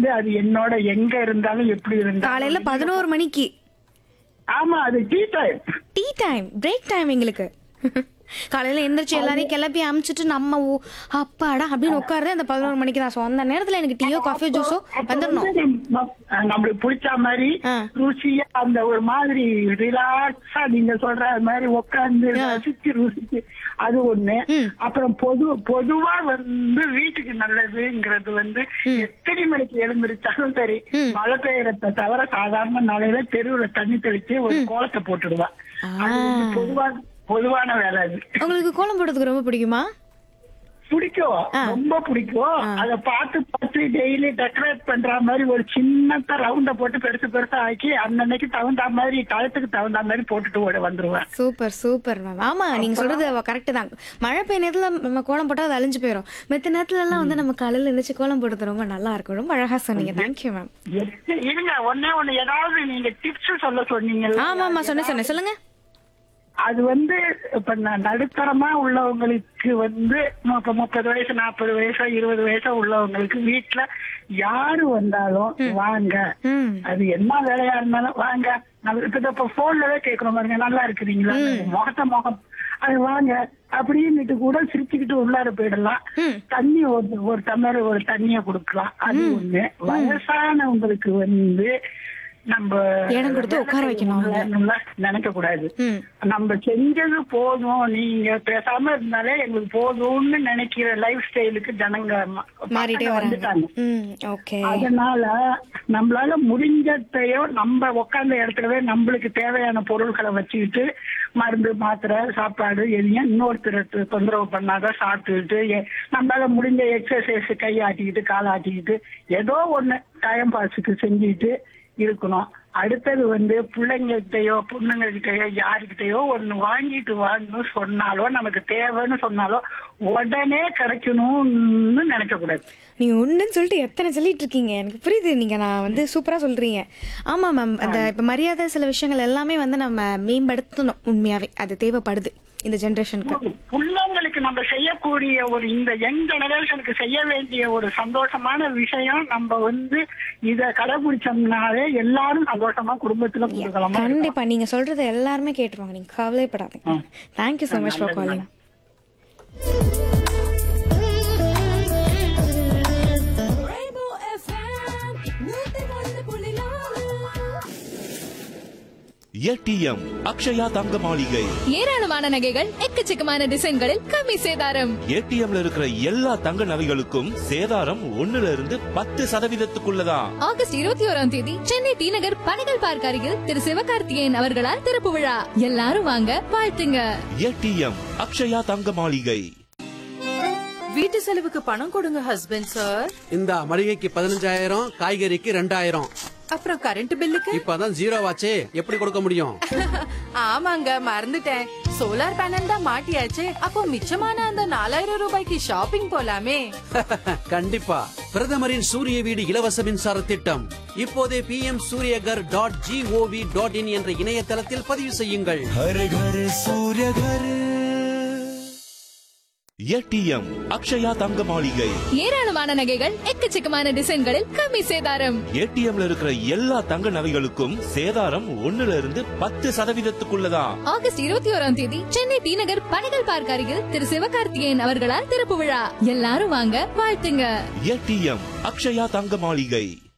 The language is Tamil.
வந்து அது என்னோட எங்க இருந்தாலும் எப்படி இருந்தாலும் காலையில பதினோரு மணிக்கு ஆமா அது tea time tea time break time எங்களுக்கு காலையில எந்திரிச்சு எல்லாரையும் கிளப்பி அமுச்சிட்டு நம்ம ஊ- அப்பாடா அப்படின்னு உட்காருது அந்த பதினோரு மணிக்கு தான் ஸோ அந்த நேரத்துல எனக்கு டீயோ காஃபியோ ஜூஸோ வந்துடணும் நம்மளுக்கு பிடிச்ச மாதிரி ஆ. ருசியா அந்த ஒரு மாதிரி ரிலாக்ஸா நீங்க சொல்ற மாதிரி உட்கார்ந்து ரசிச்சு ருசிச்சு அது ஒண்ணு ம். அப்புறம் பொது பொதுவா வந்து வீட்டுக்கு நல்லதுங்கிறது வந்து எத்தனை மணிக்கு எழுந்திருச்சாலும் சரி ம். மழை பெய்யறத தவிர சாதாரண நாளையில தெருவுல தண்ணி தெளிச்சு ஒரு கோலத்தை போட்டுடுவா அது வந்து பொதுவா பொதுவான வேலை அது உங்களுக்கு கோலம் போடுறதுக்கு ரொம்ப பிடிக்குமா பிடிக்கும் ஆ. ரொம்ப பிடிக்கும் அத பார்த்து பார்த்து டெய்லி டெக்கரேட் பண்ற மாதிரி ஒரு சின்னதா ரவுண்ட போட்டு பெருசு பெருசா ஆக்கி அன்னன்னைக்கு தகுந்த மாதிரி டயத்துக்கு தகுந்த மாதிரி போட்டுட்டு ஓட வந்துருவேன் சூப்பர் சூப்பர் மேம் ஆமா நீங்க சொல்றது கரெக்ட் தான் மழை பெய்ய நேரத்துல நம்ம கோலம் போட்டா அது அழிஞ்சு போயிடும் மித்த நேரத்துல எல்லாம் வந்து நம்ம காலையில எழுந்திரிச்சு கோலம் போடுறது ரொம்ப நல்லா இருக்கும் ரொம்ப அழகா சொன்னீங்க தேங்க்யூ மேம் எது- இருங்க ஒண்ணே ஒண்ணு ஏதாவது நீங்க டிப்ஸ் சொல்ல சொன்னீங்கல்ல ஆமா ஆமா சொன்னேன் சொன்னேன் சொல்லுங்க அது வந்து இப்ப ந- நடுத்தரமா உள்ளவங்களுக்கு வந்து இப்ப முப்பது வயசு நாற்பது வயசு இருபது வயசு உள்ளவங்களுக்கு வீட்டுல யாரு வந்தாலும் வாங்க ம் அது என்ன வேலையா இருந்தாலும் வாங்க நம்ம இப்ப இப்ப போன்லவே கேக்குறோம் பாருங்க நல்லா இருக்கிறீங்களா முகத்த முகம் அது வாங்க அப்படின்னுட்டு கூட சிரிச்சுக்கிட்டு உள்ளார போயிடலாம் ம். தண்ணி ஒரு ஒரு டம்ளர் ஒரு தண்ணிய கொடுக்கலாம் அது ஒண்ணு வயசானவங்களுக்கு வந்து நம்ம இடம் கொடுத்து உட்கார வைக்கணும் அவங்க. நம்ம நினைக்க கூடாது ம் நம்ம செஞ்சது போதும் நீங்க பேசாம இருந்தாலே எங்களுக்கு போதும்னு நினைக்கிற லைஃப் ஸ்டைலுக்கு ஜனங்க ம- மாறிட்டே பசங்க வராங்க வந்துட்டாங்க ம் ஓகே அதனால நம்மளால முடிஞ்சதையோ நம்ம உட்கார்ந்த இடத்துலவே நம்மளுக்கு தேவையான பொருட்களை வச்சுக்கிட்டு மருந்து மாத்திரை சாப்பாடு எதையும் இன்னொருத்தர் தொந்தரவு பண்ணாத சாப்பிட்டுக்கிட்டு எ- நம்மளால முடிஞ்ச எக்ஸசைஸ் கை ஆட்டிக்கிட்டு கால் ஆட்டிக்கிட்டு ஏதோ ஒண்ணு டைம் பாஸுக்கு செஞ்சுக்கிட்டு இருக்கணும் அடுத்தது வந்து பிள்ளைங்ககிட்டயோ பொண்ணுங்ககிட்டயோ யாருக்கிட்டயோ ஒண்ணு வாங்கிட்டு வாங்கன்னு சொன்னாலோ நமக்கு தேவைன்னு சொன்னாலோ உடனே கிடைக்கணும்னு நினைக்க கூடாது நீங்க ஒண்ணுன்னு சொல்லிட்டு எத்தனை சொல்லிட்டு இருக்கீங்க எனக்கு புரியுது நீங்க நான் வந்து சூப்பரா சொல்றீங்க ஆமா மேம் அந்த இப்ப மரியாதை சில விஷயங்கள் எல்லாமே வந்து நம்ம மேம்படுத்தணும் உண்மையாவே அது தேவைப்படுது இந்த ஜெனரேஷனுக்கு பிள்ளைங்களுக்கு நம்ம செய்யக்கூடிய ஒரு இந்த யங் ஜெனரேஷனுக்கு செய்ய வேண்டிய ஒரு சந்தோஷமான விஷயம் நம்ம வந்து இத கடைபிடிச்சோம்னாலே எல்லாரும் சந்தோஷமா குடும்பத்துல கொடுக்கலாமா கண்டிப்பா நீங்க சொல்றதை எல்லாருமே கேட்டுருவாங்க நீங்க கவலைப்படாதீங்க thank you so much for calling Rainbow FM, நூத்தி ஒன்று புள்ளி நாலு. ஏடிஎம் அக்ஷயா தங்க மாளிகை ஏராளமான நகைகள் எக்கச்சக்கமான டிசைன்களில் கம்மி சேதாரம் ஏடிஎம்ல இருக்கிற எல்லா தங்க நகைகளுக்கும் சேதாரம் ஒண்ணுல இருந்து பத்து சதவீதத்துக்குள்ளதான் ஆகஸ்ட் இருபத்தி ஓராம் தேதி சென்னை டி நகர் பனகல் பார்க் அருகில் திரு சிவகார்த்திகேயன் அவர்களால் திறப்பு விழா எல்லாரும் வாங்க வாழ்த்துங்க ஏடிஎம் அக்ஷயா தங்க மாளிகை வீட்டு செலவுக்கு பணம் கொடுங்க ஹஸ்பண்ட் சார் இந்த மளிகைக்கு பதினஞ்சாயிரம் காய்கறிக்கு ரெண்டாயிரம் அப்புறம் கரண்ட் பில்லுக்கு இப்பதான் ஜீரோ ஆச்சே எப்படி கொடுக்க முடியும் ஆமாங்க மறந்துட்டேன் சோலார் பேனல் தான் மாட்டியாச்சே அப்போ மிச்சமான அந்த நாலாயிரம் ரூபாய்க்கு ஷாப்பிங் போலாமே கண்டிப்பா பிரதமரின் சூரிய வீடு இலவச மின்சார திட்டம் இப்போதே P M Suryaghar dot gov dot in என்ற இணையதளத்தில் பதிவு செய்யுங்கள் ஏடிஎம் அக்ஷயா தங்க மாளிகை ஏராளமான நகைகள் எக்கச்சக்கமான டிசைன்களில் கம்மி சேதாரம் ஏடிஎம்ல இருக்கிற எல்லா தங்க நகைகளுக்கும் சேதாரம் ஒண்ணுல இருந்து பத்து சதவீதத்துக்குள்ளதான் ஆகஸ்ட் இருபத்தி ஓராம் தேதி சென்னை டி நகர் பனகல் பார்க் அருகில் திரு சிவகார்த்திகேயன் அவர்களால் திறப்பு விழா எல்லாரும் வாங்க வாழ்த்துங்க ஏடிஎம் அக்ஷயா தங்க மாளிகை